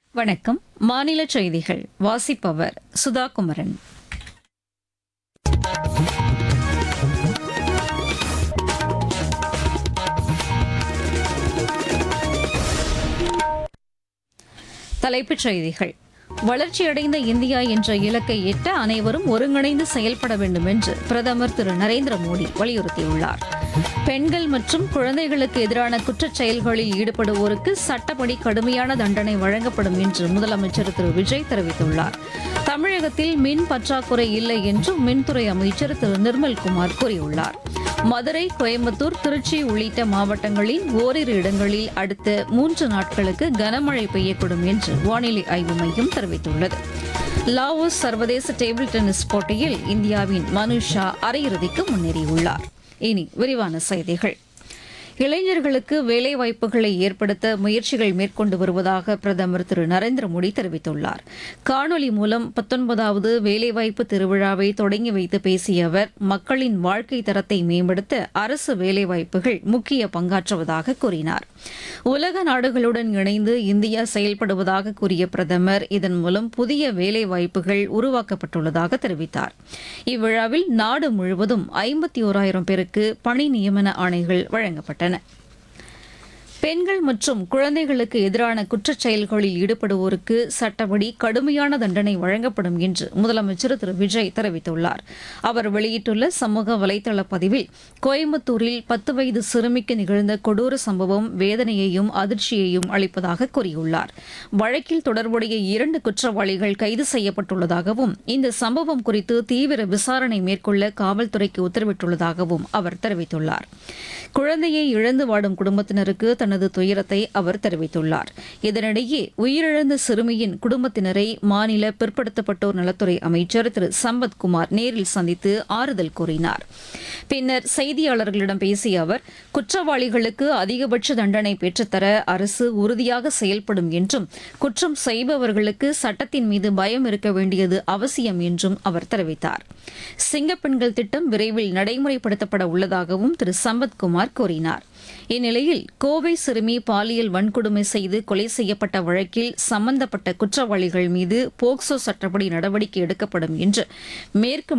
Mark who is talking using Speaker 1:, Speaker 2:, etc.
Speaker 1: வணக்கம் மாநில செய்திகள் வாசிப்பவர் சுதா குமரன் தலைப்புச் செய்திகள் வளர்ச்சியடைந்த இந்தியா என்ற இலக்கை எட்ட அனைவரும் ஒருங்கிணைந்து செயல்பட வேண்டும் என்று பிரதமர் திரு நரேந்திர மோடி வலியுறுத்தியுள்ளார் பெண்கள் மற்றும் குழந்தைகளுக்கு எதிரான குற்றச் செயல்களில் ஈடுபடுவோருக்கு சட்டப்படி கடுமையான தண்டனை வழங்கப்படும் என்று முதலமைச்சர் திரு விஜய் தெரிவித்துள்ளார் தமிழகத்தில் மின் பற்றாக்குறை இல்லை என்றும் மின்துறை அமைச்சர் திரு நிர்மல்குமார் கூறியுள்ளார் மதுரை கோயம்புத்தூர் திருச்சி உள்ளிட்ட மாவட்டங்களில் ஓரிரு இடங்களில் அடுத்த மூன்று நாட்களுக்கு கனமழை பெய்யக்கூடும் என்று வானிலை ஆய்வு மையம் தெரிவித்துள்ளது லாவோஸ் சர்வதேச டேபிள் டென்னிஸ் போட்டியில் இந்தியாவின் மனுஷா அரையிறுதிக்கு முன்னேறியுள்ளார் இனி விரிவான செய்திகள் இளைஞர்களுக்கு வேலைவாய்ப்புகளை ஏற்படுத்த முயற்சிகள் மேற்கொண்டு வருவதாக பிரதமர் திரு நரேந்திர மோடி தெரிவித்துள்ளார் காணொலி மூலம் பத்தொன்பதாவது வேலைவாய்ப்பு திருவிழாவை தொடங்கி வைத்து பேசிய அவர் மக்களின் வாழ்க்கை தரத்தை மேம்படுத்த அரசு வேலைவாய்ப்புகள் முக்கிய பங்காற்றுவதாக கூறினார் உலக நாடுகளுடன் இணைந்து இந்தியா செயல்படுவதாக கூறிய பிரதமர் இதன் மூலம் புதிய வேலைவாய்ப்புகள் உருவாக்கப்பட்டுள்ளதாக தெரிவித்தார் இவ்விழாவில் நாடு முழுவதும் ஐம்பத்தி ஓராயிரம் பேருக்கு பணி நியமன ஆணைகள் வழங்கப்பட்டன பெண்கள் மற்றும் குழந்தைகளுக்கு எதிரான குற்றச் செயல்களில் ஈடுபடுவோருக்கு சட்டப்படி கடுமையான தண்டனை வழங்கப்படும் என்று முதலமைச்சர் திரு விஜய் தெரிவித்துள்ளார் அவர் வெளியிட்டுள்ள சமூக வலைதள பதிவில் கோயம்புத்தூரில் பத்து வயது சிறுமிக்கு நிகழ்ந்த கொடூர சம்பவம் வேதனையையும் அதிர்ச்சியையும் அளிப்பதாக கூறியுள்ளார் வழக்கில் தொடர்புடைய இரண்டு குற்றவாளிகள் கைது செய்யப்பட்டுள்ளதாகவும் இந்த சம்பவம் குறித்து தீவிர விசாரணை மேற்கொள்ள காவல்துறைக்கு உத்தரவிட்டுள்ளதாகவும் அவர் தெரிவித்துள்ளார் குழந்தையை இழந்து வாடும் குடும்பத்தினருக்கு தனது துயரத்தை அவர் தெரிவித்துள்ளார் இதனிடையே உயிரிழந்த சிறுமியின் குடும்பத்தினரை மாநில பிற்படுத்தப்பட்டோர் நலத்துறை அமைச்சர் திரு சம்பத்குமார் நேரில் சந்தித்து ஆறுதல் கூறினார் பின்னர் செய்தியாளர்களிடம் பேசிய அவர் குற்றவாளிகளுக்கு அதிகபட்ச தண்டனை பெற்றுத்தர அரசு உறுதியாக செயல்படும் என்றும் குற்றம் செய்பவர்களுக்கு சட்டத்தின் மீது பயம் இருக்க வேண்டியது அவசியம் என்றும் அவர் தெரிவித்தார் சிங்கப்பெண்கள் திட்டம் விரைவில் நடைமுறைப்படுத்தப்பட உள்ளதாகவும் திரு சம்பத்குமார் கூறினார் இந்நிலையில் கோவை சிறுமி பாலியல் வன்கொடுமை செய்து கொலை செய்யப்பட்ட வழக்கில் சம்பந்தப்பட்ட குற்றவாளிகள் மீது போக்சோ சட்டப்படி நடவடிக்கை எடுக்கப்படும் என்று மேற்கு